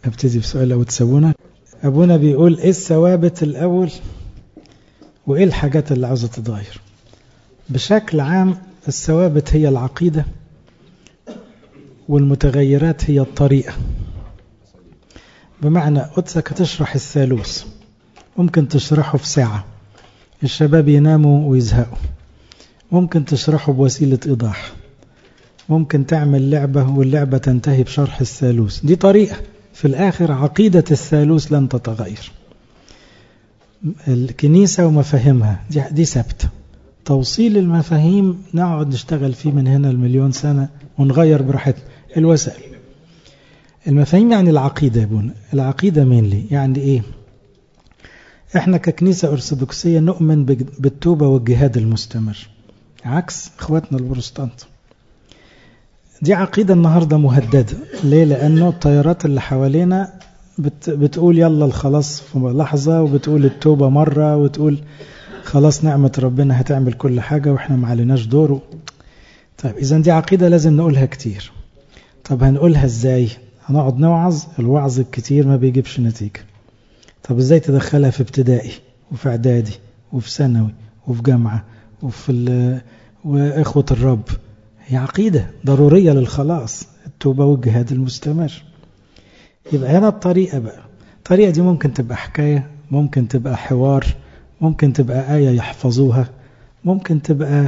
ابتدي بسؤال لو تسوونا أبونا بيقول إيه الثوابت الأول وإيه الحاجات اللي عاوزة تتغير بشكل عام الثوابت هي العقيدة والمتغيرات هي الطريقة بمعنى قدسك هتشرح الثالوث ممكن تشرحه في ساعة الشباب يناموا ويزهقوا ممكن تشرحه بوسيلة إيضاح ممكن تعمل لعبة واللعبة تنتهي بشرح الثالوث دي طريقة في الآخر عقيدة الثالوث لن تتغير الكنيسة ومفاهيمها دي, دي ثابتة توصيل المفاهيم نقعد نشتغل فيه من هنا المليون سنة ونغير براحتنا الوسائل المفاهيم يعني العقيدة يا بونا العقيدة مين لي يعني ايه احنا ككنيسة ارثوذكسية نؤمن بالتوبة والجهاد المستمر عكس اخواتنا البروتستانت دي عقيدة النهاردة مهددة ليه لانه الطيارات اللي حوالينا بت بتقول يلا الخلاص في لحظة وبتقول التوبة مرة وتقول خلاص نعمة ربنا هتعمل كل حاجة واحنا ما عليناش دوره طيب اذا دي عقيدة لازم نقولها كتير طب هنقولها ازاي هنقعد نوعظ الوعظ الكتير ما بيجيبش نتيجة طب ازاي تدخلها في ابتدائي وفي اعدادي وفي ثانوي وفي جامعة وفي وإخوة الرب هي عقيدة ضرورية للخلاص التوبة والجهاد المستمر يبقى هنا الطريقة بقى الطريقة دي ممكن تبقى حكاية ممكن تبقى حوار ممكن تبقى آية يحفظوها ممكن تبقى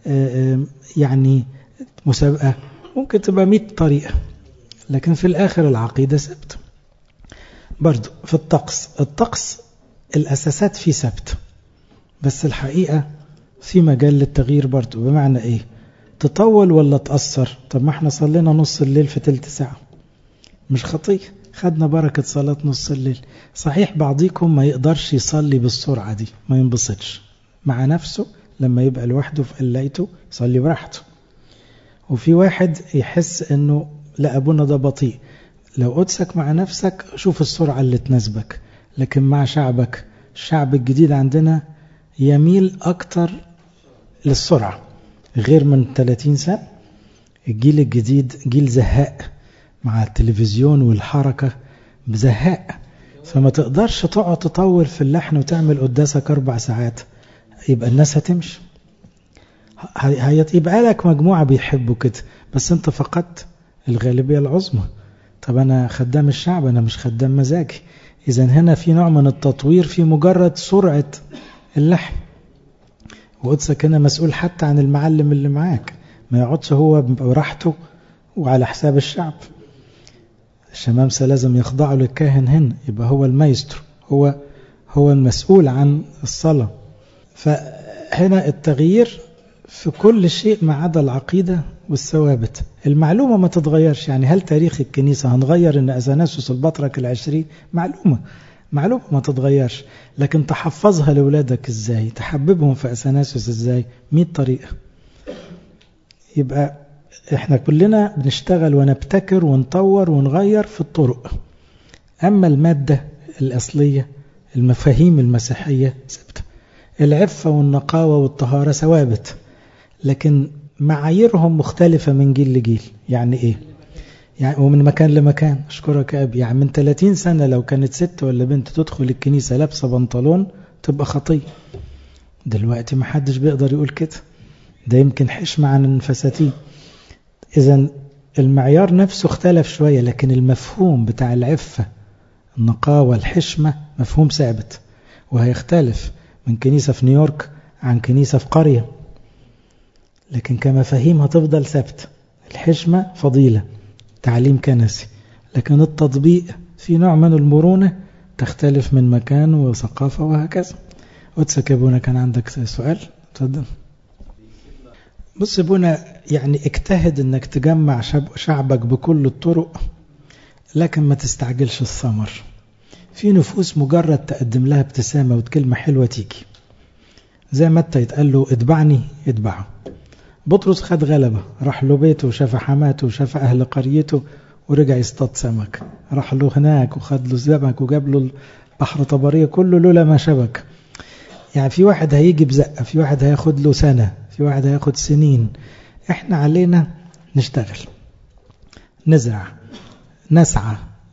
يعني مسابقة ممكن تبقى مئة طريقة لكن في الآخر العقيدة ثابتة برضو في الطقس الطقس الأساسات فيه ثابتة بس الحقيقة في مجال للتغيير برضو بمعنى إيه تطول ولا تأثر طب ما احنا صلينا نص الليل في تلت ساعة مش خطية خدنا بركة صلاة نص الليل صحيح بعضيكم ما يقدرش يصلي بالسرعة دي ما ينبسطش مع نفسه لما يبقى لوحده في قلايته يصلي براحته وفي واحد يحس انه لا ابونا ده بطيء لو قدسك مع نفسك شوف السرعة اللي تناسبك لكن مع شعبك الشعب الجديد عندنا يميل اكتر للسرعة غير من 30 سنة الجيل الجديد جيل زهاء مع التلفزيون والحركة بزهاء فما تقدرش تقعد تطول في اللحن وتعمل قداسك أربع ساعات يبقى الناس هتمشي هيبقى لك مجموعة بيحبوا كده بس انت فقدت الغالبية العظمى طب أنا خدام الشعب أنا مش خدام مزاجي إذا هنا في نوع من التطوير في مجرد سرعة اللحن وقدسك هنا مسؤول حتى عن المعلم اللي معاك ما يقعدش هو براحته وعلى حساب الشعب الشمامسة لازم يخضعوا للكاهن هنا يبقى هو المايسترو هو هو المسؤول عن الصلاة فهنا التغيير في كل شيء ما عدا العقيدة والثوابت المعلومة ما تتغيرش يعني هل تاريخ الكنيسة هنغير ان أثناسوس البطرك العشرين معلومة معلومة ما تتغيرش لكن تحفظها لأولادك ازاي تحببهم في أثناسوس ازاي مئة طريقة يبقى احنا كلنا بنشتغل ونبتكر ونطور ونغير في الطرق أما المادة الأصلية المفاهيم المسيحية ثابتة العفة والنقاوة والطهارة ثوابت لكن معاييرهم مختلفة من جيل لجيل يعني ايه يعني ومن مكان لمكان اشكرك يا ابي يعني من 30 سنة لو كانت ست ولا بنت تدخل الكنيسة لابسة بنطلون تبقى خطية دلوقتي ما حدش بيقدر يقول كده ده يمكن حشمة عن الفساتين اذا المعيار نفسه اختلف شوية لكن المفهوم بتاع العفة النقاوة الحشمة مفهوم ثابت وهيختلف من كنيسة في نيويورك عن كنيسة في قرية لكن كمفاهيم هتفضل ثابتة الحشمة فضيلة تعليم كنسي لكن التطبيق في نوع من المرونة تختلف من مكان وثقافة وهكذا قدسك يا ابونا كان عندك سؤال تفضل بص يا ابونا يعني اجتهد انك تجمع شعبك بكل الطرق لكن ما تستعجلش الثمر في نفوس مجرد تقدم لها ابتسامة وكلمة حلوة تيجي زي ما انت يتقال له اتبعني اتبعه بطرس خد غلبة راح له بيته وشاف حماته وشاف أهل قريته ورجع يصطاد سمك راح له هناك وخد له سمك وجاب له البحر طبرية كله لولا ما شبك يعني في واحد هيجي بزقة في واحد هياخد له سنة في واحد هياخد سنين احنا علينا نشتغل نزرع نسعى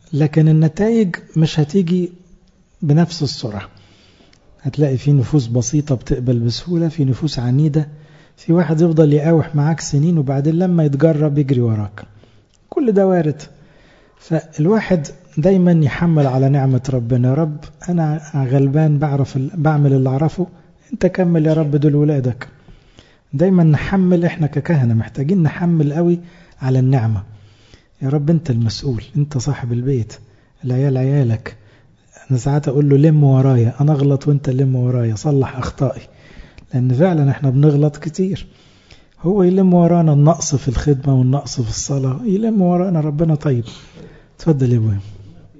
لكن النتائج مش هتيجي بنفس السرعة هتلاقي في نفوس بسيطة بتقبل بسهولة في نفوس عنيدة في واحد يفضل يقاوح معاك سنين وبعدين لما يتجرب يجري وراك كل ده وارد فالواحد دايما يحمل على نعمة ربنا يا رب أنا غلبان بعرف بعمل اللي أعرفه أنت كمل يا رب دول ولادك دايما نحمل إحنا ككهنة محتاجين نحمل قوي على النعمة يا رب أنت المسؤول أنت صاحب البيت العيال عيالك أنا ساعات أقول له لم ورايا أنا أغلط وأنت لم ورايا صلح أخطائي لأن فعلا إحنا بنغلط كتير هو يلم ورانا النقص في الخدمة والنقص في الصلاة يلم ورانا ربنا طيب تفضل يا ابويا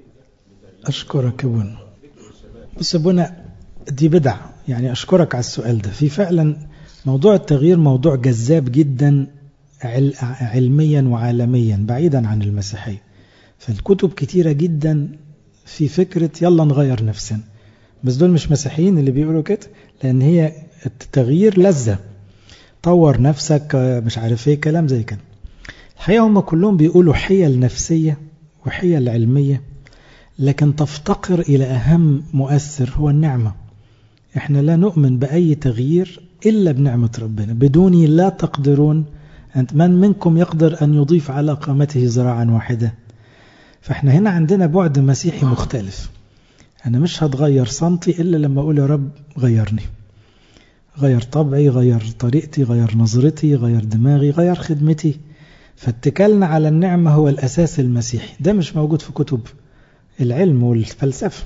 أشكرك يا ابونا بص يا ابونا دي بدع يعني أشكرك على السؤال ده في فعلا موضوع التغيير موضوع جذاب جدا علميا وعالميا بعيدا عن المسيحية فالكتب كتيرة جدا في فكرة يلا نغير نفسنا بس دول مش مسيحيين اللي بيقولوا كده لأن هي التغيير لذة طور نفسك مش عارف ايه كلام زي كده الحقيقة هم كلهم بيقولوا حيل نفسية وحيل علمية لكن تفتقر إلى أهم مؤثر هو النعمة احنا لا نؤمن بأي تغيير إلا بنعمة ربنا بدوني لا تقدرون أنت من منكم يقدر أن يضيف على قامته زراعا واحدة فاحنا هنا عندنا بعد مسيحي مختلف أنا مش هتغير صمتي إلا لما أقول يا رب غيرني غير طبعي غير طريقتي غير نظرتي غير دماغي غير خدمتي فاتكلنا على النعمة هو الأساس المسيحي ده مش موجود في كتب العلم والفلسفة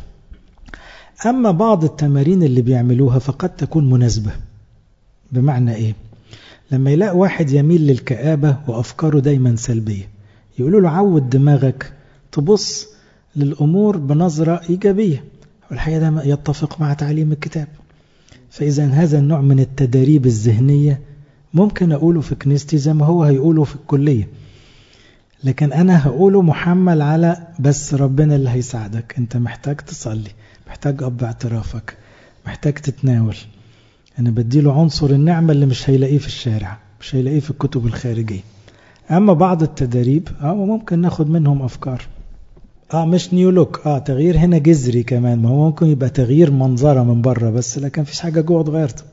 أما بعض التمارين اللي بيعملوها فقد تكون مناسبة بمعنى إيه لما يلاقي واحد يميل للكآبة وأفكاره دايما سلبية يقولوا له عود دماغك تبص للأمور بنظرة إيجابية والحقيقة ده يتفق مع تعليم الكتاب فإذا هذا النوع من التدريب الذهنية ممكن أقوله في كنيستي زي ما هو هيقوله في الكلية لكن أنا هقوله محمل على بس ربنا اللي هيساعدك أنت محتاج تصلي محتاج أب اعترافك محتاج تتناول أنا بديله عنصر النعمة اللي مش هيلاقيه في الشارع مش هيلاقيه في الكتب الخارجية أما بعض التدريب اه ممكن ناخد منهم أفكار اه مش نيو لوك اه تغيير هنا جذري كمان ما هو ممكن يبقى تغيير منظرة من بره بس لكن فيش حاجة جوه اتغيرت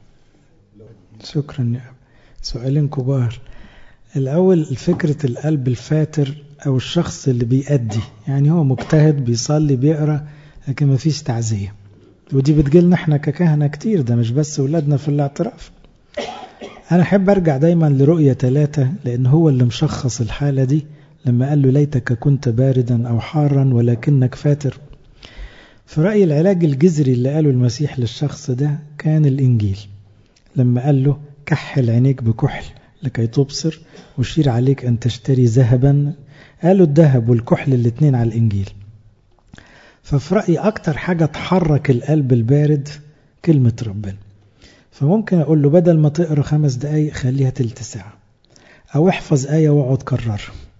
شكرا يا سؤالين كبار الأول فكرة القلب الفاتر أو الشخص اللي بيأدي يعني هو مجتهد بيصلي بيقرأ لكن ما فيش تعزية ودي بتجيلنا احنا ككهنة كتير ده مش بس ولادنا في الاعتراف أنا أحب أرجع دايما لرؤية ثلاثة لأن هو اللي مشخص الحالة دي لما قال له ليتك كنت باردا أو حارا ولكنك فاتر في رأي العلاج الجذري اللي قاله المسيح للشخص ده كان الإنجيل لما قال له كحل عينيك بكحل لكي تبصر وشير عليك أن تشتري ذهبا قالوا الذهب والكحل الاثنين على الإنجيل ففي رأيي أكتر حاجة تحرك القلب البارد كلمة ربنا فممكن أقول له بدل ما تقرأ خمس دقايق خليها تلت ساعة أو احفظ آية واقعد كررها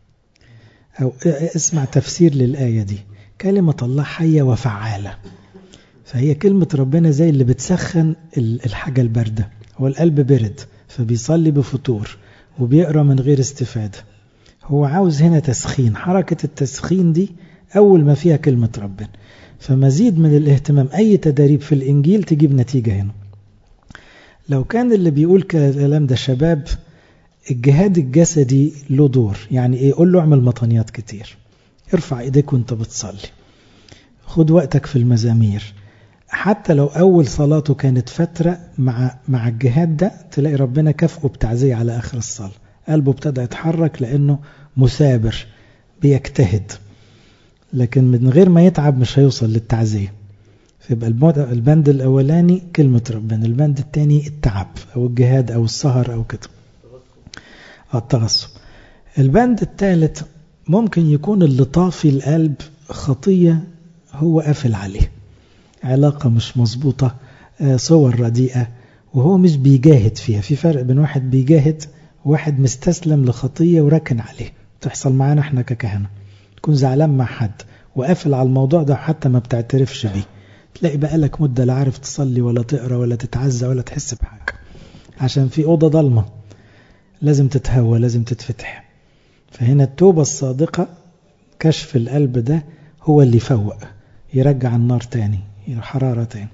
أو اسمع تفسير للآية دي كلمة الله حية وفعالة فهي كلمة ربنا زي اللي بتسخن الحاجة الباردة هو القلب برد فبيصلي بفتور وبيقرأ من غير استفادة هو عاوز هنا تسخين حركة التسخين دي أول ما فيها كلمة ربنا فمزيد من الاهتمام أي تدريب في الإنجيل تجيب نتيجة هنا لو كان اللي بيقول كلام ده شباب الجهاد الجسدي له دور يعني ايه قول له اعمل مطنيات كتير ارفع ايديك وانت بتصلي خد وقتك في المزامير حتى لو اول صلاته كانت فترة مع مع الجهاد ده تلاقي ربنا كافئه بتعزية على اخر الصلاة قلبه ابتدى يتحرك لانه مثابر بيجتهد لكن من غير ما يتعب مش هيوصل للتعزية فيبقى البند الاولاني كلمة ربنا البند الثاني التعب او الجهاد او السهر او كده التغصب البند الثالث ممكن يكون اللي طافي القلب خطية هو قافل عليه علاقة مش مظبوطة صور رديئة وهو مش بيجاهد فيها في فرق بين واحد بيجاهد وواحد مستسلم لخطية وركن عليه تحصل معانا احنا ككهنة تكون زعلان مع حد وقافل على الموضوع ده حتى ما بتعترفش بيه تلاقي بقالك مدة لا عارف تصلي ولا تقرأ ولا تتعزى ولا تحس بحاجة عشان في أوضة ضلمة لازم تتهوى لازم تتفتح فهنا التوبة الصادقة كشف القلب ده هو اللي يفوق يرجع النار تاني الحرارة تاني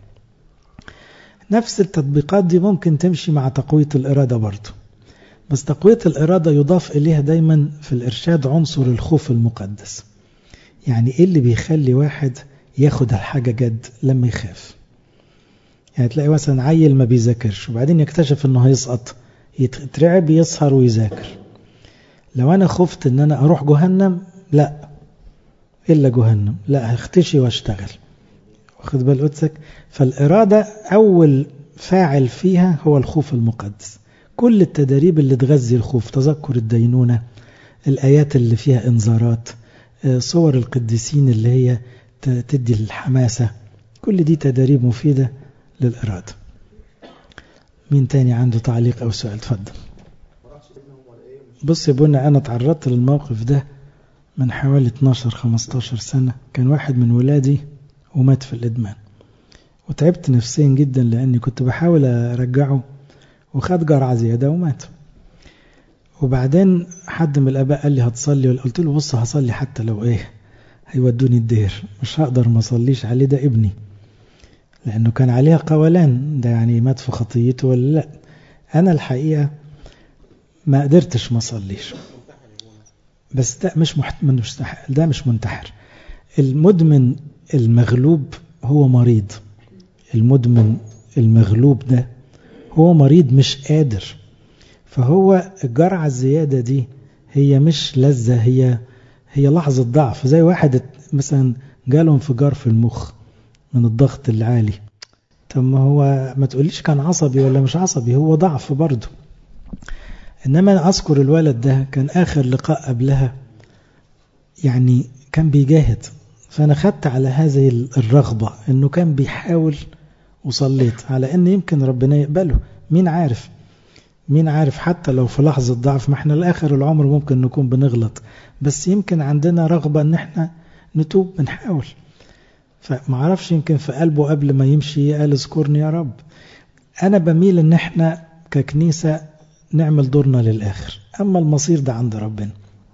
نفس التطبيقات دي ممكن تمشي مع تقوية الإرادة برضه بس تقوية الإرادة يضاف إليها دايما في الإرشاد عنصر الخوف المقدس يعني إيه اللي بيخلي واحد ياخد الحاجة جد لما يخاف يعني تلاقي مثلا عيل ما بيذاكرش وبعدين يكتشف انه هيسقط يترعب يسهر ويذاكر لو انا خفت ان انا اروح جهنم لا الا جهنم لا هختشي واشتغل واخد بال قدسك فالإرادة أول فاعل فيها هو الخوف المقدس كل التدريب اللي تغذي الخوف تذكر الدينونة الآيات اللي فيها إنذارات صور القديسين اللي هي تدي الحماسة كل دي تدريب مفيدة للإرادة مين تاني عنده تعليق أو سؤال تفضل بص يا بنا أنا تعرضت للموقف ده من حوالي 12-15 سنة كان واحد من ولادي ومات في الإدمان وتعبت نفسيا جدا لأني كنت بحاول أرجعه وخد جرعة زيادة ومات وبعدين حد من الآباء قال لي هتصلي قلت له بص هصلي حتى لو إيه هيودوني الدير مش هقدر ما اصليش عليه ده ابني لأنه كان عليها قولان ده يعني مات في خطيته ولا لا أنا الحقيقة ما قدرتش ما اصليش بس ده مش مستحق ده مش منتحر المدمن المغلوب هو مريض المدمن المغلوب ده هو مريض مش قادر فهو الجرعة الزيادة دي هي مش لذة هي هي لحظة ضعف زي واحد مثلا جاله انفجار في المخ من الضغط العالي طب ما هو ما تقوليش كان عصبي ولا مش عصبي هو ضعف برضه انما انا اذكر الولد ده كان اخر لقاء قبلها يعني كان بيجاهد فانا خدت على هذه الرغبة انه كان بيحاول وصليت على ان يمكن ربنا يقبله مين عارف مين عارف حتى لو في لحظة ضعف ما احنا لاخر العمر ممكن نكون بنغلط بس يمكن عندنا رغبة ان احنا نتوب بنحاول فمعرفش يمكن في قلبه قبل ما يمشي قال اذكرني يا رب انا بميل ان احنا ككنيسة نعمل دورنا للآخر أما المصير ده عند ربنا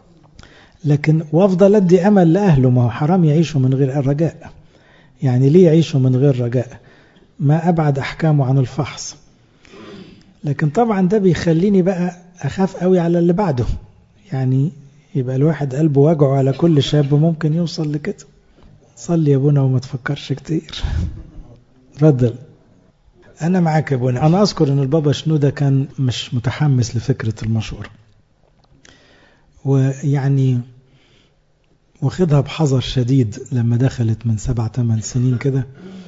لكن وافضل ادي امل لاهله ما هو حرام يعيشوا من غير رجاء يعني ليه يعيشوا من غير رجاء ما ابعد احكامه عن الفحص لكن طبعا ده بيخليني بقى اخاف قوي على اللي بعده يعني يبقى الواحد قلبه وجعه على كل شاب ممكن يوصل لكده صلي يا ابونا وما تفكرش كتير اتفضل انا معاك يا ابونا انا اذكر ان البابا شنودة كان مش متحمس لفكرة المشورة ويعني واخدها بحذر شديد لما دخلت من سبع ثمان سنين كده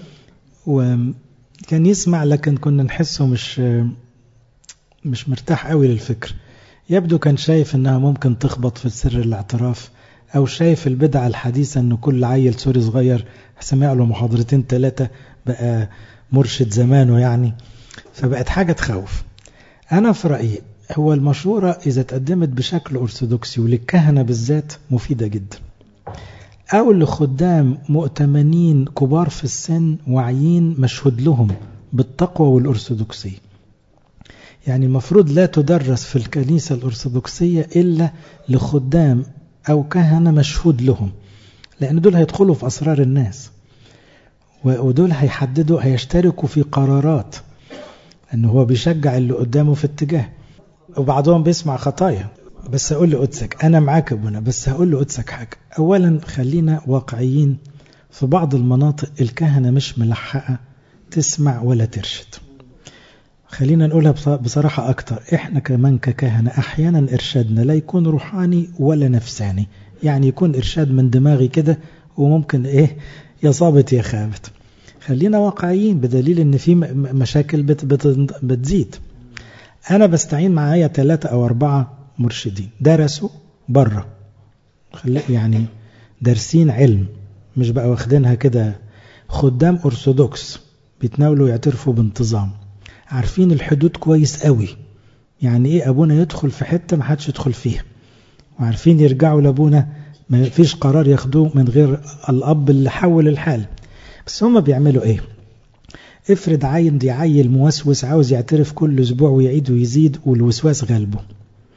وكان يسمع لكن كنا نحسه مش مش مرتاح قوي للفكر يبدو كان شايف انها ممكن تخبط في سر الاعتراف او شايف البدعة الحديثة ان كل عيل سوري صغير سمع له محاضرتين ثلاثة بقى مرشد زمانه يعني فبقت حاجة تخوف انا في رأيي هو المشورة إذا تقدمت بشكل أرثوذكسي وللكهنة بالذات مفيدة جدا أو لخدام مؤتمنين كبار في السن واعيين مشهود لهم بالتقوى والأرثوذكسية يعني المفروض لا تدرس في الكنيسة الأرثوذكسية إلا لخدام أو كهنة مشهود لهم لأن دول هيدخلوا في أسرار الناس ودول هيحددوا هيشتركوا في قرارات أنه هو بيشجع اللي قدامه في اتجاه وبعضهم بيسمع خطايا بس أقول لقدسك أنا معاك ابونا بس هقول لقدسك حاجة أولا خلينا واقعيين في بعض المناطق الكهنة مش ملحقة تسمع ولا ترشد خلينا نقولها بصراحة أكتر إحنا كمان ككهنة أحيانا إرشادنا لا يكون روحاني ولا نفساني يعني يكون إرشاد من دماغي كده وممكن إيه يا صابت يا خابت خلينا واقعيين بدليل إن في مشاكل بت بت بتزيد أنا بستعين معايا ثلاثة أو أربعة مرشدين درسوا بره يعني دارسين علم مش بقى واخدينها كده خدام أرثوذكس بيتناولوا يعترفوا بانتظام عارفين الحدود كويس قوي يعني ايه ابونا يدخل في حتة ما حدش يدخل فيها وعارفين يرجعوا لابونا ما فيش قرار ياخدوه من غير الاب اللي حول الحال بس هم بيعملوا ايه افرض عين دي عيل موسوس عاوز يعترف كل اسبوع ويعيد ويزيد والوسواس غالبه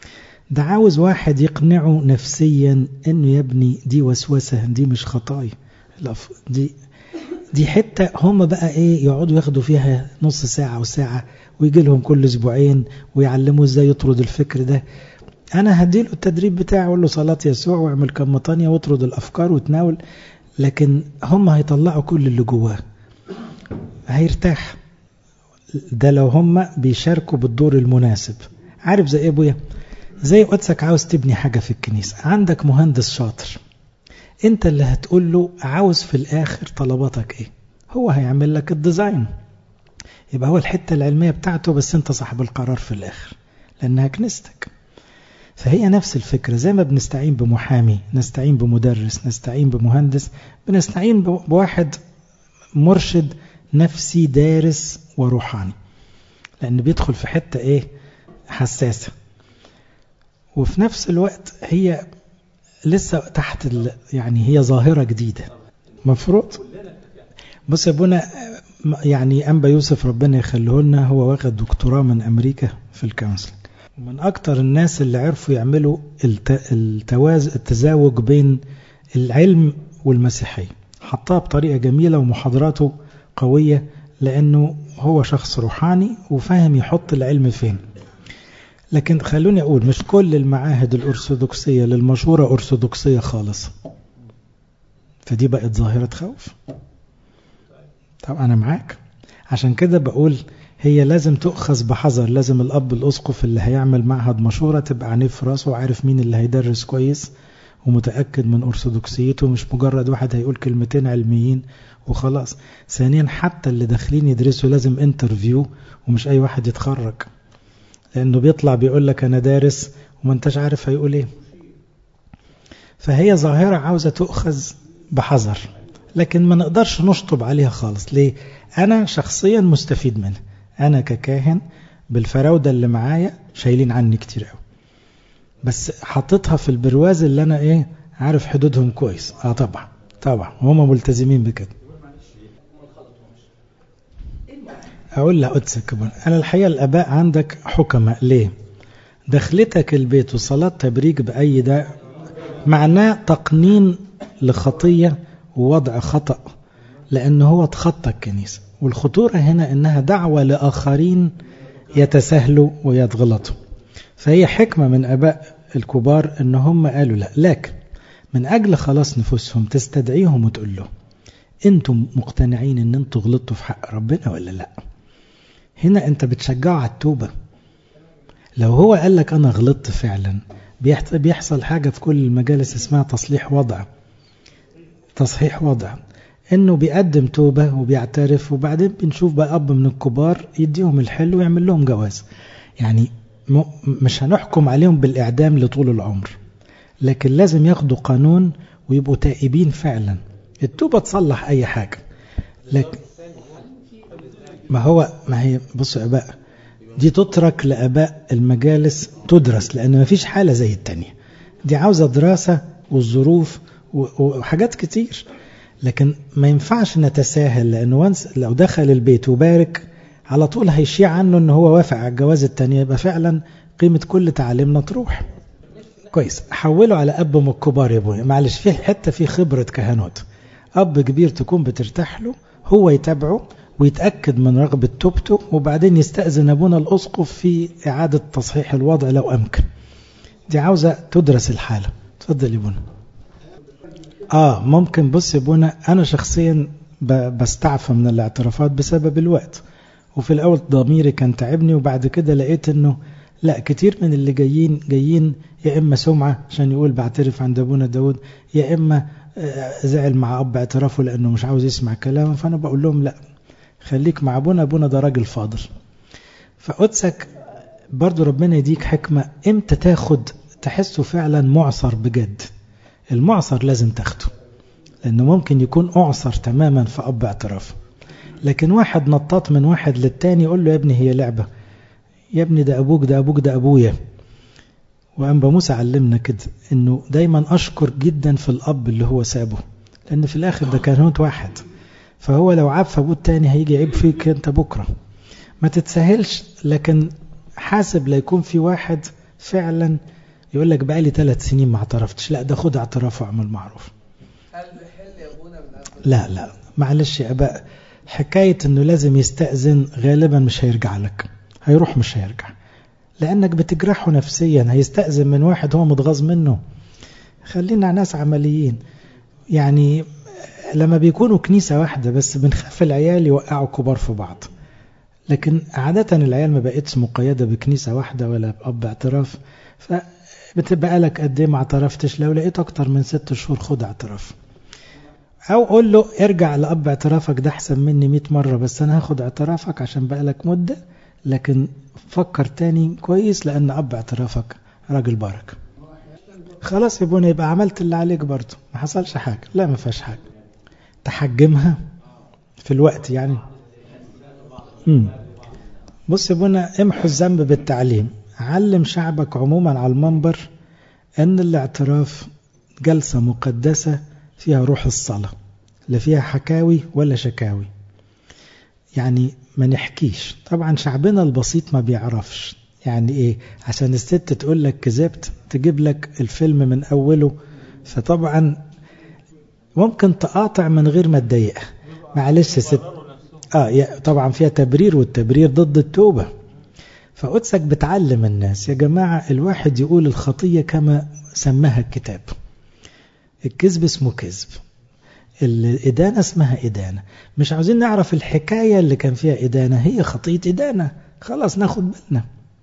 ده عاوز واحد يقنعه نفسيا انه يا ابني دي وسوسة دي مش خطايا دي دي حتة هم بقى ايه يقعدوا ياخدوا فيها نص ساعة وساعة ويجي لهم كل اسبوعين ويعلموه ازاي يطرد الفكر ده انا هديله التدريب بتاعي اقول له صلاة يسوع واعمل كم طانية واطرد الافكار وتناول لكن هم هيطلعوا كل اللي جواه هيرتاح ده لو هم بيشاركوا بالدور المناسب عارف زي ايه ابويا زي قدسك عاوز تبني حاجة في الكنيسة عندك مهندس شاطر انت اللي هتقول له عاوز في الاخر طلباتك ايه هو هيعمل لك الديزاين يبقى هو الحتة العلمية بتاعته بس انت صاحب القرار في الاخر لانها كنيستك فهي نفس الفكرة زي ما بنستعين بمحامي نستعين بمدرس نستعين بمهندس بنستعين بواحد مرشد نفسي دارس وروحاني لأن بيدخل في حتة إيه حساسة وفي نفس الوقت هي لسه تحت يعني هي ظاهرة جديدة مفروض بص يا ابونا يعني أنبا يوسف ربنا يخليه لنا هو واخد دكتوراه من أمريكا في الكونسل ومن أكتر الناس اللي عرفوا يعملوا التواز التزاوج بين العلم والمسيحية حطها بطريقة جميلة ومحاضراته قوية لأنه هو شخص روحاني وفاهم يحط العلم فين لكن خلوني أقول مش كل المعاهد الأرثوذكسية للمشورة أرثوذكسية خالص فدي بقت ظاهرة خوف طب أنا معاك عشان كده بقول هي لازم تؤخذ بحذر لازم الأب الأسقف اللي هيعمل معهد مشورة تبقى عينيه في راسه وعارف مين اللي هيدرس كويس ومتأكد من أرثوذكسيته مش مجرد واحد هيقول كلمتين علميين وخلاص ثانيا حتى اللي داخلين يدرسوا لازم انترفيو ومش أي واحد يتخرج لأنه بيطلع بيقول لك أنا دارس وما انتش عارف هيقول إيه فهي ظاهرة عاوزة تؤخذ بحذر لكن ما نقدرش نشطب عليها خالص ليه أنا شخصيا مستفيد منها أنا ككاهن بالفراودة اللي معايا شايلين عني كتير قوي بس حطيتها في البرواز اللي أنا إيه عارف حدودهم كويس آه طبعا طبعا هم ملتزمين بكده أقول لها قدسك كمان أنا الحقيقة الآباء عندك حكمة ليه دخلتك البيت وصلاة تبريك بأي ده معناه تقنين لخطية ووضع خطأ لأن هو تخطى الكنيسة والخطورة هنا إنها دعوة لآخرين يتساهلوا ويتغلطوا فهي حكمة من أباء الكبار إن هم قالوا لا لكن من أجل خلاص نفوسهم تستدعيهم وتقول له أنتم مقتنعين إن أنتم غلطتوا في حق ربنا ولا لا هنا أنت بتشجعه على التوبة لو هو قال لك أنا غلطت فعلا بيحصل حاجة في كل المجالس اسمها تصليح وضع تصحيح وضع انه بيقدم توبة وبيعترف وبعدين بنشوف بقى اب من الكبار يديهم الحل ويعمل لهم جواز يعني مش هنحكم عليهم بالاعدام لطول العمر لكن لازم ياخدوا قانون ويبقوا تائبين فعلا التوبة تصلح اي حاجة لكن ما هو ما هي بصوا يا اباء دي تترك لاباء المجالس تدرس لان ما فيش حالة زي التانية دي عاوزة دراسة والظروف وحاجات كتير لكن ما ينفعش نتساهل لأنه وانس لو دخل البيت وبارك على طول هيشيع عنه ان هو وافق على الجواز التانية يبقى فعلا قيمة كل تعليمنا تروح كويس حوله على أب من الكبار يا ابويا معلش في حتة في خبرة كهنوت أب كبير تكون بترتاح له هو يتابعه ويتأكد من رغبة توبته وبعدين يستأذن أبونا الأسقف في إعادة تصحيح الوضع لو أمكن دي عاوزة تدرس الحالة تفضل يا ابونا آه ممكن بص يا ابونا أنا شخصيا بستعفى من الاعترافات بسبب الوقت وفي الأول ضميري كان تعبني وبعد كده لقيت أنه لا كتير من اللي جايين جايين يا إما سمعة عشان يقول بعترف عند أبونا داود يا إما زعل مع أب اعترافه لأنه مش عاوز يسمع كلامه فأنا بقول لهم لا خليك مع أبونا أبونا ده راجل فاضل فقدسك برضو ربنا يديك حكمة امتى تاخد تحسه فعلا معصر بجد المعصر لازم تاخده لأنه ممكن يكون أعصر تماما في أب اعترافه لكن واحد نطاط من واحد للتاني يقول له يا ابني هي لعبة يا ابني ده أبوك ده أبوك ده أبويا وأنبا موسى علمنا كده أنه دايما أشكر جدا في الأب اللي هو سابه لأن في الآخر ده كانت واحد فهو لو عاب في أبوه التاني هيجي يعيب فيك أنت بكرة ما تتسهلش لكن حاسب لا يكون في واحد فعلا يقول لك بقالي ثلاث سنين ما اعترفتش لا ده خد اعتراف واعمل معروف هل بيحل يا ابونا من قبل لا لا معلش يا اباء حكاية انه لازم يستأذن غالبا مش هيرجع لك هيروح مش هيرجع لانك بتجرحه نفسيا هيستأذن من واحد هو متغاظ منه خلينا ناس عمليين يعني لما بيكونوا كنيسة واحدة بس بنخاف العيال يوقعوا كبار في بعض لكن عادة العيال ما بقتش مقيدة بكنيسة واحدة ولا بأب اعتراف فبتبقى لك قد ايه ما اعترفتش لو لقيت اكتر من ست شهور خد اعتراف او قول له ارجع لأب اعترافك ده احسن مني 100 مرة بس انا هاخد اعترافك عشان بقى لك مدة لكن فكر تاني كويس لان اب اعترافك راجل بركه خلاص يا بني يبقى عملت اللي عليك برضه ما حصلش حاجة لا ما فيهاش حاجة تحجمها في الوقت يعني امم بص يا بنا امحوا الذنب بالتعليم علم شعبك عموما على المنبر ان الاعتراف جلسة مقدسة فيها روح الصلاة لا فيها حكاوي ولا شكاوي يعني ما نحكيش طبعا شعبنا البسيط ما بيعرفش يعني ايه عشان الست تقول لك كذبت تجيب لك الفيلم من اوله فطبعا ممكن تقاطع من غير ما تضايقها معلش يا ست اه طبعا فيها تبرير والتبرير ضد التوبه فقدسك بتعلم الناس يا جماعه الواحد يقول الخطيه كما سماها الكتاب الكذب اسمه كذب الإدانة اسمها إدانة مش عاوزين نعرف الحكاية اللي كان فيها إدانة هي خطية إدانة خلاص ناخد بالنا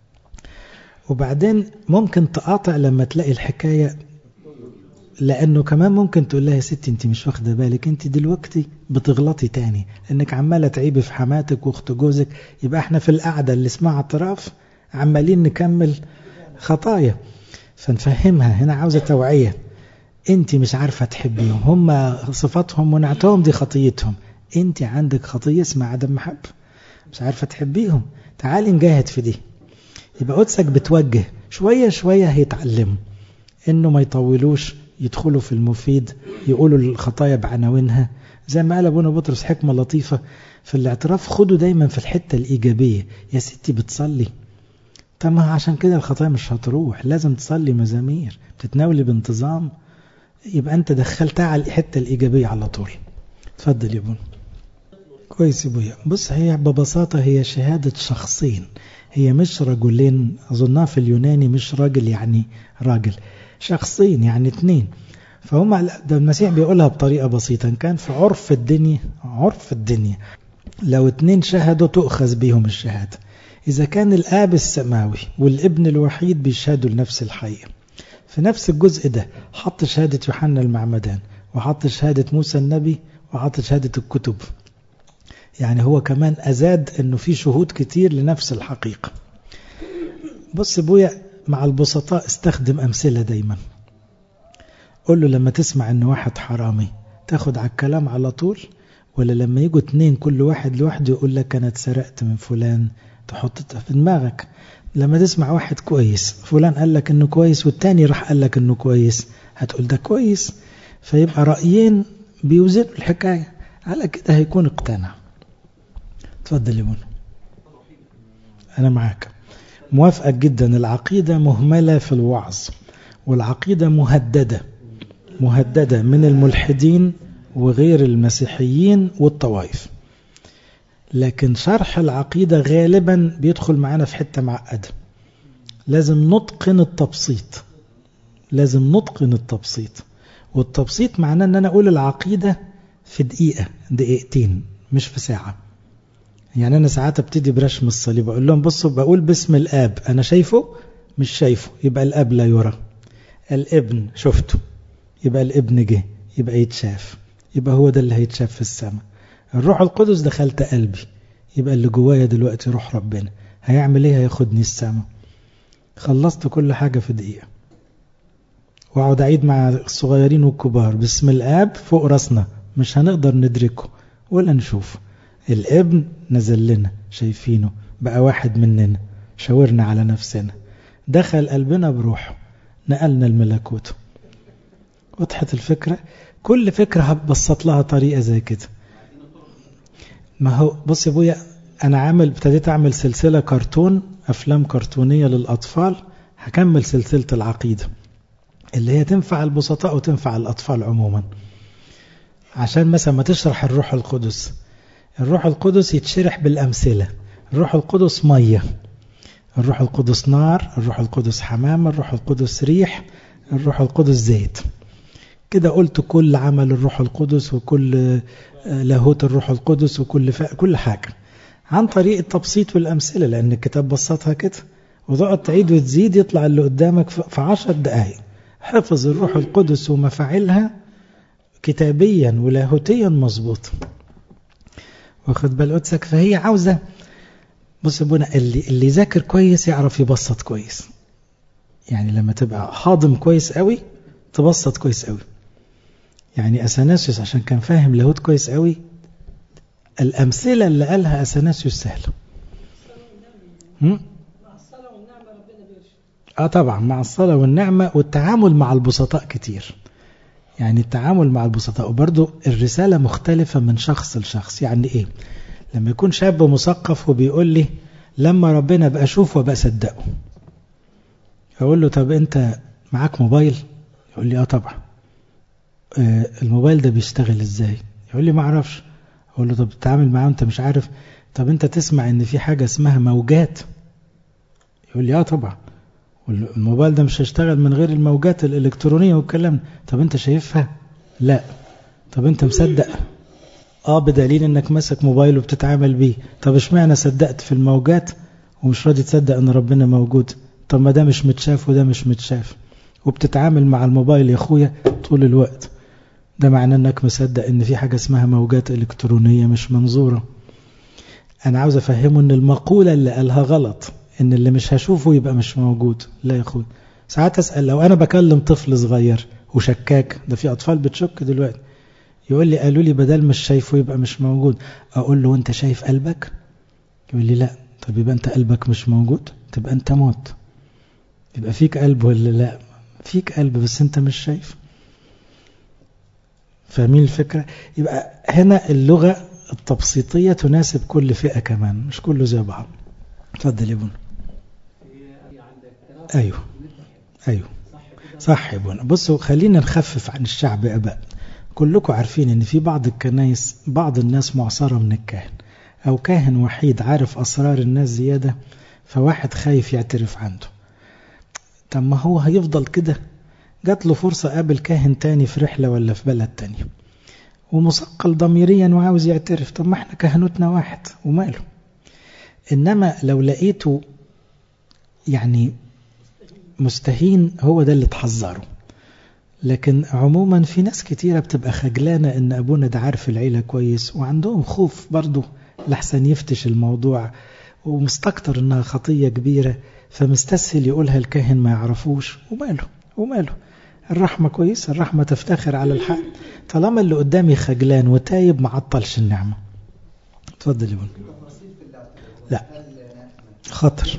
وبعدين ممكن تقاطع لما تلاقي الحكاية لأنه كمان ممكن تقول لها يا ستي أنت مش واخدة بالك أنت دلوقتي بتغلطي تاني أنك عمالة تعيبي في حماتك وأخت جوزك يبقى احنا في القعدة اللي اسمها اعتراف عمالين نكمل خطايا فنفهمها هنا عاوزة توعية انت مش عارفة تحبيهم هم صفاتهم ونعتهم دي خطيتهم انت عندك خطية اسمها عدم محبة مش عارفة تحبيهم تعالي نجاهد في دي يبقى قدسك بتوجه شوية شوية هيتعلموا انه ما يطولوش يدخلوا في المفيد يقولوا الخطايا بعناوينها زي ما قال ابونا بطرس حكمة لطيفة في الاعتراف خدوا دايما في الحتة الإيجابية يا ستي بتصلي طب ما عشان كده الخطايا مش هتروح لازم تصلي مزامير بتتناولي بانتظام يبقى انت دخلتها على الحتة الإيجابية على طول اتفضل يا ابونا كويس يا ابويا بص هي ببساطة هي شهادة شخصين هي مش رجلين أظنها في اليوناني مش راجل يعني راجل شخصين يعني اتنين فهم ده المسيح بيقولها بطريقة بسيطة كان في عرف الدنيا عرف الدنيا لو اتنين شهدوا تؤخذ بيهم الشهادة إذا كان الآب السماوي والابن الوحيد بيشهدوا لنفس الحقيقة في نفس الجزء ده حط شهادة يوحنا المعمدان وحط شهادة موسى النبي وحط شهادة الكتب يعني هو كمان أزاد أنه في شهود كتير لنفس الحقيقة بص ابويا مع البسطاء استخدم أمثلة دايما قول له لما تسمع أن واحد حرامي تاخد على الكلام على طول ولا لما يجوا اتنين كل واحد لوحده يقول لك أنا اتسرقت من فلان تحط في دماغك لما تسمع واحد كويس فلان قال لك انه كويس والتاني راح قال لك انه كويس هتقول ده كويس فيبقى رأيين بيوزنوا الحكاية على كده هيكون اقتنع اتفضل يا منى انا معاك موافقك جدا العقيدة مهملة في الوعظ والعقيدة مهددة مهددة من الملحدين وغير المسيحيين والطوائف لكن شرح العقيدة غالبا بيدخل معانا في حتة معقدة لازم نتقن التبسيط لازم نتقن التبسيط والتبسيط معناه ان انا اقول العقيدة في دقيقة دقيقتين مش في ساعة يعني انا ساعات ابتدي برشم الصليب اقول لهم بصوا بقول باسم الاب انا شايفه مش شايفه يبقى الاب لا يرى الابن شفته يبقى الابن جه يبقى يتشاف يبقى هو ده اللي هيتشاف في السماء الروح القدس دخلت قلبي يبقى اللي جوايا دلوقتي روح ربنا هيعمل ايه هياخدني السماء خلصت كل حاجة في دقيقة واقعد اعيد مع الصغيرين والكبار باسم الاب فوق راسنا مش هنقدر ندركه ولا نشوفه الابن نزل لنا شايفينه بقى واحد مننا شاورنا على نفسنا دخل قلبنا بروحه نقلنا الملكوت وضحت الفكرة كل فكرة هبسط لها طريقة زي كده ما هو بص يا ابويا انا عامل ابتديت اعمل سلسلة كرتون افلام كرتونية للاطفال هكمل سلسلة العقيدة اللي هي تنفع البسطاء وتنفع الأطفال عموما عشان مثلا ما تشرح الروح القدس الروح القدس يتشرح بالأمثلة الروح القدس مية الروح القدس نار الروح القدس حمام الروح القدس ريح الروح القدس زيت كده قلت كل عمل الروح القدس وكل لاهوت الروح القدس وكل ف... كل حاجة عن طريق التبسيط والأمثلة لأن الكتاب بسطها كده وتقعد تعيد وتزيد يطلع اللي قدامك في عشر دقايق حفظ الروح القدس ومفاعلها كتابيا ولاهوتيا مظبوط واخد بال قدسك فهي عاوزة بص ابونا اللي, اللي ذاكر كويس يعرف يبسط كويس يعني لما تبقى حاضم كويس قوي تبسط كويس قوي يعني أثناسيوس عشان كان فاهم لاهوت كويس قوي الأمثلة اللي قالها أثناسيوس سهلة اه طبعا مع الصلاة والنعمة والتعامل مع البسطاء كتير يعني التعامل مع البسطاء وبرضو الرسالة مختلفة من شخص لشخص يعني ايه لما يكون شاب مثقف وبيقول لي لما ربنا بقى اشوفه وبقى صدقه اقول له طب انت معاك موبايل يقول لي اه طبعا آه الموبايل ده بيشتغل ازاي يقول لي ما اعرفش اقول له طب تتعامل معاه وانت مش عارف طب انت تسمع ان في حاجة اسمها موجات يقول لي اه طبعا الموبايل ده مش هيشتغل من غير الموجات الالكترونية والكلام طب انت شايفها لا طب انت مصدق اه بدليل انك ماسك موبايل وبتتعامل بيه طب اشمعنى صدقت في الموجات ومش راضي تصدق ان ربنا موجود طب ما ده مش متشاف وده مش متشاف وبتتعامل مع الموبايل يا اخويا طول الوقت ده معناه انك مصدق ان في حاجة اسمها موجات الكترونية مش منظورة انا عاوز افهمه ان المقولة اللي قالها غلط ان اللي مش هشوفه يبقى مش موجود لا يا اخوي ساعات اسال لو انا بكلم طفل صغير وشكاك ده في اطفال بتشك دلوقتي يقول لي قالوا لي بدل مش شايفه يبقى مش موجود اقول له انت شايف قلبك يقول لي لا طب يبقى انت قلبك مش موجود تبقى انت موت يبقى فيك قلب ولا لا فيك قلب بس انت مش شايف فاهمين الفكرة يبقى هنا اللغة التبسيطية تناسب كل فئة كمان مش كله زي بعض اتفضل يا ابونا ايوه ايوه صح يا ابونا بصوا خلينا نخفف عن الشعب اباء كلكم عارفين ان في بعض الكنايس بعض الناس معصرة من الكاهن او كاهن وحيد عارف اسرار الناس زيادة فواحد خايف يعترف عنده طب ما هو هيفضل كده جات له فرصة قابل كاهن تاني في رحلة ولا في بلد تانية ومثقل ضميريا وعاوز يعترف طب ما احنا كهنوتنا واحد وماله إنما لو لقيته يعني مستهين هو ده اللي تحذره لكن عموما في ناس كتيرة بتبقى خجلانة ان ابونا ده عارف العيلة كويس وعندهم خوف برضه لحسن يفتش الموضوع ومستكتر انها خطية كبيرة فمستسهل يقولها الكاهن ما يعرفوش وماله وماله الرحمة كويس الرحمة تفتخر على الحق طالما اللي قدامي خجلان وتايب ما عطلش النعمة اتفضل يا لا خطر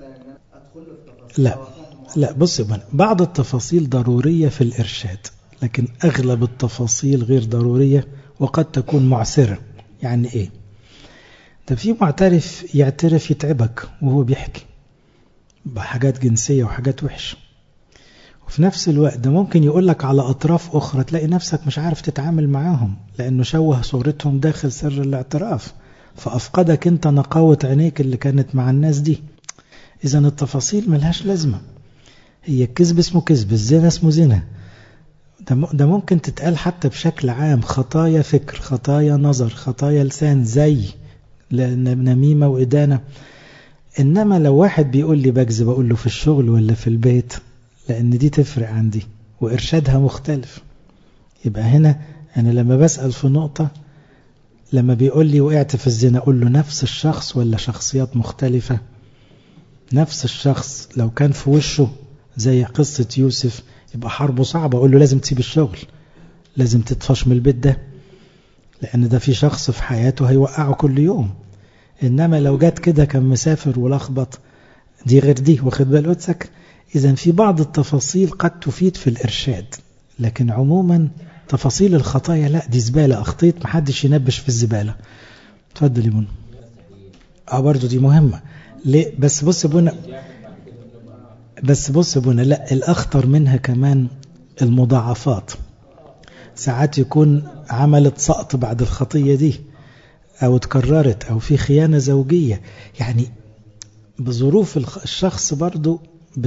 لا لا بص يا بعض التفاصيل ضرورية في الإرشاد لكن أغلب التفاصيل غير ضرورية وقد تكون معسرة يعني إيه ده في معترف يعترف يتعبك وهو بيحكي بحاجات جنسية وحاجات وحشة وفي نفس الوقت ده ممكن يقول لك على أطراف أخرى تلاقي نفسك مش عارف تتعامل معاهم لأنه شوه صورتهم داخل سر الاعتراف فأفقدك أنت نقاوة عينيك اللي كانت مع الناس دي إذا التفاصيل ملهاش لازمة هي الكذب اسمه كذب الزنا اسمه زنا ده ممكن تتقال حتى بشكل عام خطايا فكر خطايا نظر خطايا لسان زي نميمة وإدانة إنما لو واحد بيقول لي بكذب أقول له في الشغل ولا في البيت لأن دي تفرق عندي وإرشادها مختلف يبقى هنا أنا لما بسأل في نقطة لما بيقول لي وقعت في الزنا أقول له نفس الشخص ولا شخصيات مختلفة نفس الشخص لو كان في وشه زي قصة يوسف يبقى حربه صعبة أقول له لازم تسيب الشغل لازم تطفش من البيت ده لأن ده في شخص في حياته هيوقعه كل يوم إنما لو جات كده كان مسافر ولخبط دي غير دي واخد بال قدسك إذا في بعض التفاصيل قد تفيد في الإرشاد لكن عموما تفاصيل الخطايا لا دي زبالة أخطيت محدش ينبش في الزبالة تفضل يا بنا اه برضو دي مهمة ليه بس بص يا بنا بس بص يا ابونا لا الأخطر منها كمان المضاعفات ساعات يكون عملت سقط بعد الخطية دي أو اتكررت أو في خيانة زوجية يعني بظروف الشخص برضو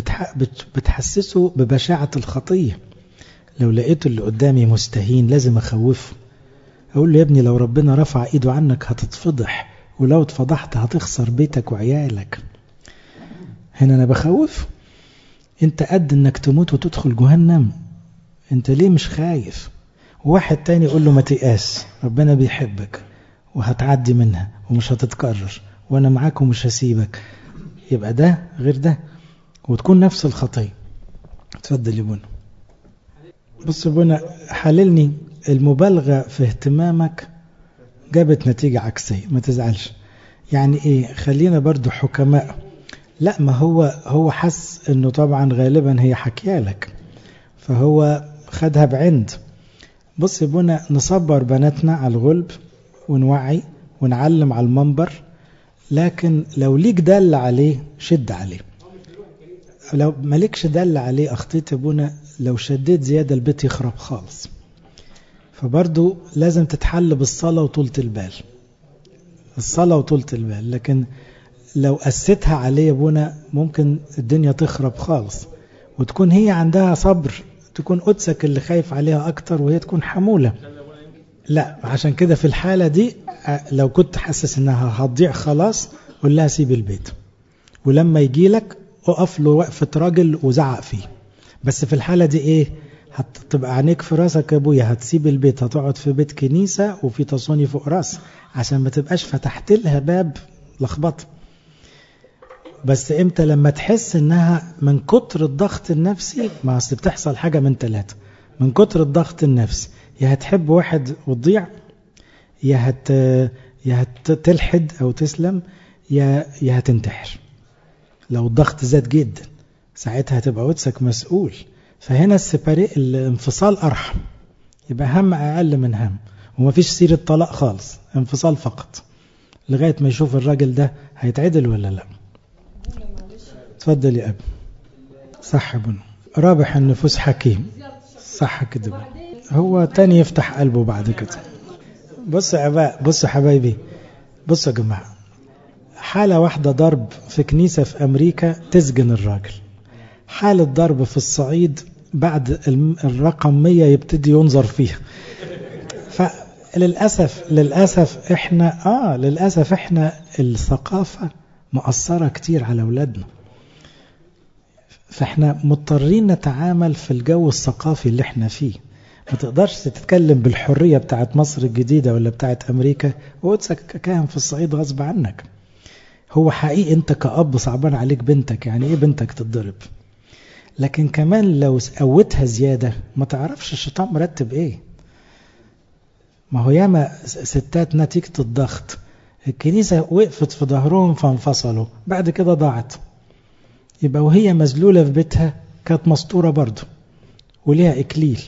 بتحسسه ببشاعة الخطية لو لقيت اللي قدامي مستهين لازم أخوفه أقول له يا ابني لو ربنا رفع إيده عنك هتتفضح ولو اتفضحت هتخسر بيتك وعيالك هنا أنا بخوف أنت قد أنك تموت وتدخل جهنم أنت ليه مش خايف واحد تاني يقول له ما تيأس ربنا بيحبك وهتعدي منها ومش هتتكرر وأنا معاك ومش هسيبك يبقى ده غير ده وتكون نفس الخطية اتفضل يا بونا بص يا بونا حللني المبالغة في اهتمامك جابت نتيجة عكسية ما تزعلش يعني ايه خلينا برضو حكماء لا ما هو هو حس انه طبعا غالبا هي حكيالك فهو خدها بعند بص يا بونا نصبر بناتنا على الغلب ونوعي ونعلم على المنبر لكن لو ليك دل عليه شد عليه لو مالكش دل عليه اخطيت يا ابونا لو شديت زيادة البيت يخرب خالص فبرضو لازم تتحل بالصلاة وطولة البال الصلاة وطولة البال لكن لو قستها عليه يا ابونا ممكن الدنيا تخرب خالص وتكون هي عندها صبر تكون قدسك اللي خايف عليها اكتر وهي تكون حمولة لا عشان كده في الحالة دي لو كنت حاسس انها هتضيع خلاص قول لها سيب البيت ولما يجي لك اقف له وقفة راجل وزعق فيه بس في الحالة دي ايه هتبقى عينيك في راسك يا ابويا هتسيب البيت هتقعد في بيت كنيسة وفي تصوني فوق راس عشان ما تبقاش فتحت لها باب لخبطه بس امتى لما تحس انها من كتر الضغط النفسي ما اصل بتحصل حاجة من ثلاثة من كتر الضغط النفسي يا هتحب واحد وتضيع يا هت يا هتلحد او تسلم يا يا هتنتحر لو الضغط زاد جدا ساعتها هتبقى قدسك مسؤول فهنا السباري الانفصال ارحم يبقى هم اقل من هم ومفيش سيرة طلاق خالص انفصال فقط لغاية ما يشوف الراجل ده هيتعدل ولا لا تفضل يا أبي صح ابن رابح النفوس حكيم صح كده هو تاني يفتح قلبه بعد كده بص يا أباء بص حبايبي بص يا جماعة حالة واحدة ضرب في كنيسة في أمريكا تسجن الراجل حالة ضرب في الصعيد بعد الرقم 100 يبتدي ينظر فيها فللأسف للأسف احنا آه للأسف احنا الثقافة مأثرة كتير على أولادنا فاحنا مضطرين نتعامل في الجو الثقافي اللي احنا فيه ما تقدرش تتكلم بالحرية بتاعت مصر الجديدة ولا بتاعت أمريكا وقدسك كاهم في الصعيد غصب عنك هو حقيقي انت كأب صعبان عليك بنتك يعني ايه بنتك تتضرب لكن كمان لو قوتها زيادة ما تعرفش الشيطان مرتب ايه ما هو ياما ستات نتيجة الضغط الكنيسة وقفت في ظهرهم فانفصلوا بعد كده ضاعت يبقى وهي مذلولة في بيتها كانت مسطورة برضه وليها إكليل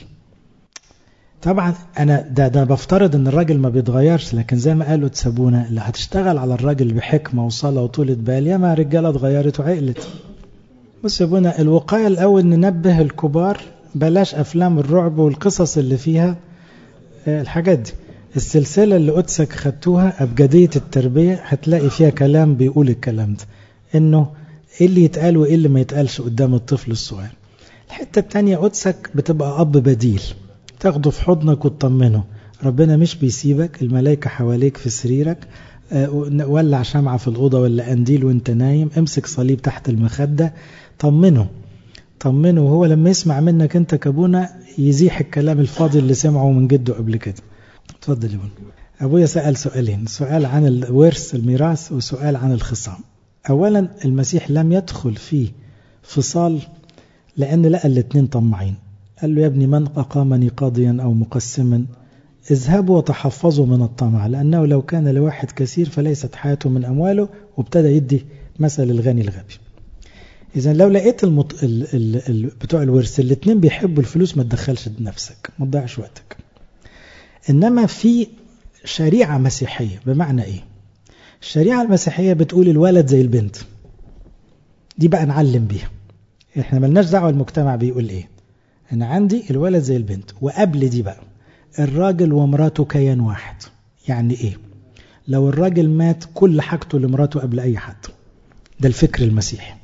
طبعا أنا ده, ده بفترض أن الراجل ما بيتغيرش لكن زي ما قالوا تسابونا اللي هتشتغل على الراجل بحكمة وصلاة وطولة بال ياما رجالة اتغيرت وعقلت بص يا ابونا الوقاية الأول ننبه الكبار بلاش أفلام الرعب والقصص اللي فيها الحاجات دي السلسلة اللي قدسك خدتوها أبجدية التربية هتلاقي فيها كلام بيقول الكلام ده إنه إيه اللي يتقال وإيه اللي ما يتقالش قدام الطفل الصغير الحتة التانية قدسك بتبقى أب بديل تاخده في حضنك وتطمنه ربنا مش بيسيبك الملائكة حواليك في سريرك ولع شمعة في الأوضة ولا قنديل وانت نايم امسك صليب تحت المخدة طمنه طمنه وهو لما يسمع منك انت كابونا يزيح الكلام الفاضي اللي سمعه من جده قبل كده اتفضل يا ابويا سأل سؤالين سؤال عن الورث الميراث وسؤال عن الخصام اولا المسيح لم يدخل في فصال لان لقى الاثنين طماعين قال له يا ابني من اقامني قاضيا او مقسما اذهبوا وتحفظوا من الطمع لانه لو كان لواحد كثير فليست حياته من امواله وابتدى يدي مثل الغني الغبي اذا لو لقيت المط... ال... ال... ال... بتوع الورث الاثنين بيحبوا الفلوس ما تدخلش نفسك ما تضيعش وقتك انما في شريعه مسيحيه بمعنى ايه الشريعه المسيحيه بتقول الولد زي البنت دي بقى نعلم بيها احنا ملناش دعوة المجتمع بيقول ايه انا عندي الولد زي البنت وقبل دي بقى الراجل ومراته كيان واحد يعني ايه لو الراجل مات كل حاجته لمراته قبل اي حد ده الفكر المسيحي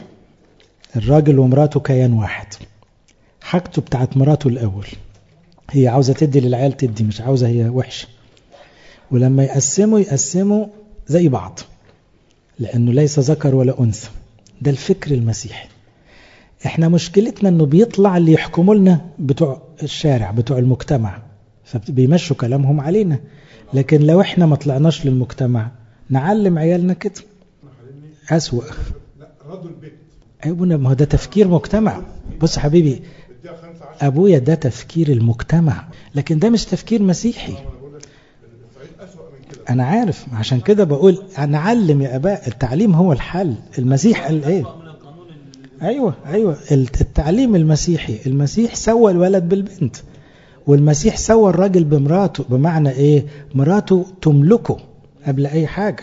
الراجل ومراته كيان واحد حاجته بتاعت مراته الاول هي عاوزة تدي للعيال تدي مش عاوزة هي وحشة ولما يقسموا يقسموا زي بعض لأنه ليس ذكر ولا أنثى ده الفكر المسيحي احنا مشكلتنا انه بيطلع اللي يحكموا لنا بتوع الشارع بتوع المجتمع فبيمشوا كلامهم علينا لكن لو احنا ما طلعناش للمجتمع نعلم عيالنا كده أسوأ لا ردوا البيت أيوة ما هو ده تفكير مجتمع بص يا حبيبي اديها خمسة عشر أبويا ده تفكير المجتمع لكن ده مش تفكير مسيحي انا بقول لك الصعيد اسوأ من كده أنا عارف عشان كده بقول نعلم يا أباء التعليم هو الحل المسيح قال إيه أيوة أيوة التعليم المسيحي المسيح سوى الولد بالبنت والمسيح سوى الراجل بمراته بمعنى إيه مراته تملكه قبل أي حاجة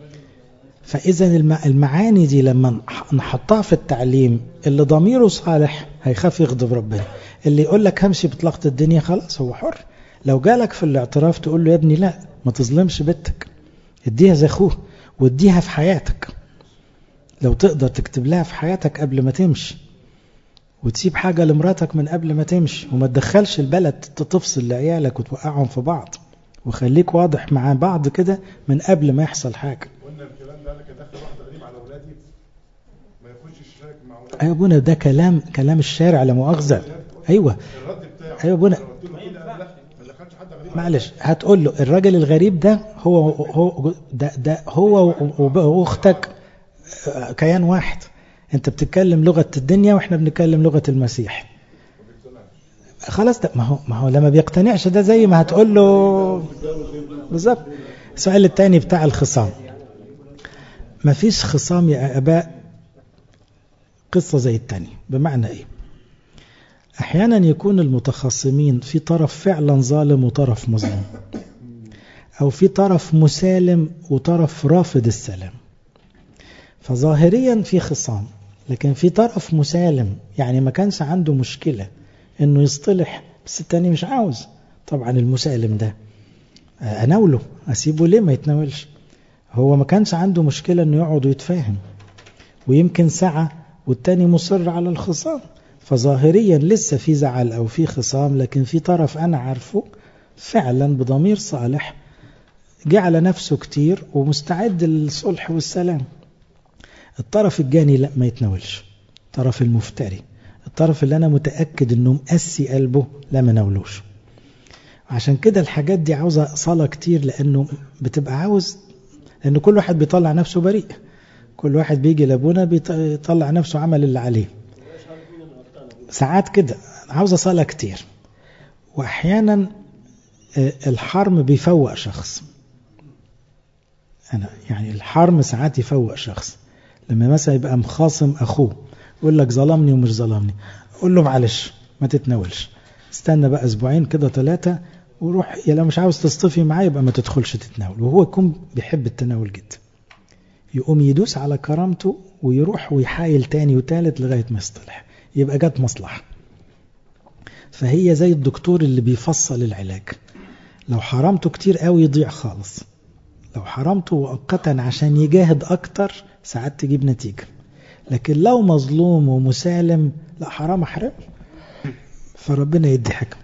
فإذا الم- المعاني دي لما نح- نحطها في التعليم اللي ضميره صالح هيخاف يغضب ربنا اللي يقول لك همشي بطلقة الدنيا خلاص هو حر لو جالك في الاعتراف تقول له يا ابني لا ما تظلمش بنتك اديها زي اخوه واديها في حياتك لو تقدر تكتب لها في حياتك قبل ما تمشي وتسيب حاجة لمراتك من قبل ما تمشي وما تدخلش البلد تفصل لعيالك وتوقعهم في بعض وخليك واضح مع بعض كده من قبل ما يحصل حاجة قلنا الكلام ده قال لك ادخل واحد غريب على اولادي ما يخشش يشارك مع اولادي ايوه ابونا ده كلام كلام الشارع لا مؤاخذة ايوه الرد بتاعه ايوه ابونا أنا قلت له كده قال لا ما دخلش حد غريب معلش هتقول له الراجل الغريب ده هو هو ده ده هو وب- واختك آه، كيان واحد انت بتتكلم لغة الدنيا واحنا بنتكلم لغة المسيح خلاص ده ما هو ما هو لما بيقتنعش ده زي ما هتقول له بالظبط السؤال الثاني بتاع الخصام ما فيش خصام يا اباء قصة زي التانية بمعنى ايه احيانا يكون المتخاصمين في طرف فعلا ظالم وطرف مظلوم او في طرف مسالم وطرف رافض السلام فظاهريا في خصام لكن في طرف مسالم يعني ما كانش عنده مشكلة انه يصطلح بس التاني مش عاوز طبعا المسالم ده اناوله اسيبه ليه ما يتناولش هو ما كانش عنده مشكلة انه يقعد ويتفاهم ويمكن ساعة والتاني مصر على الخصام فظاهريا لسه في زعل او في خصام لكن في طرف انا عارفه فعلا بضمير صالح جعل نفسه كتير ومستعد للصلح والسلام الطرف الجاني لا ما يتناولش الطرف المفتري الطرف اللي انا متأكد انه مقسي قلبه لا ما ناولوش عشان كده الحاجات دي عاوزة صلاة كتير لانه بتبقى عاوز لان كل واحد بيطلع نفسه بريء كل واحد بيجي لابونا بيطلع نفسه عمل اللي عليه ساعات كده عاوزة صلاة كتير واحيانا الحرم بيفوق شخص أنا يعني الحرم ساعات يفوق شخص لما مثلا يبقى مخاصم أخوه يقول لك ظلمني ومش ظلمني قول له معلش ما تتناولش استنى بقى أسبوعين كده ثلاثة وروح يا لو مش عاوز تصطفي معاه يبقى ما تدخلش تتناول وهو يكون بيحب التناول جدا يقوم يدوس على كرامته ويروح ويحايل تاني وتالت لغاية ما يصطلح يبقى جت مصلحة فهي زي الدكتور اللي بيفصل العلاج لو حرمته كتير قوي يضيع خالص لو حرمته مؤقتا عشان يجاهد اكتر ساعات تجيب نتيجة لكن لو مظلوم ومسالم لا حرام احرم فربنا يدي حكم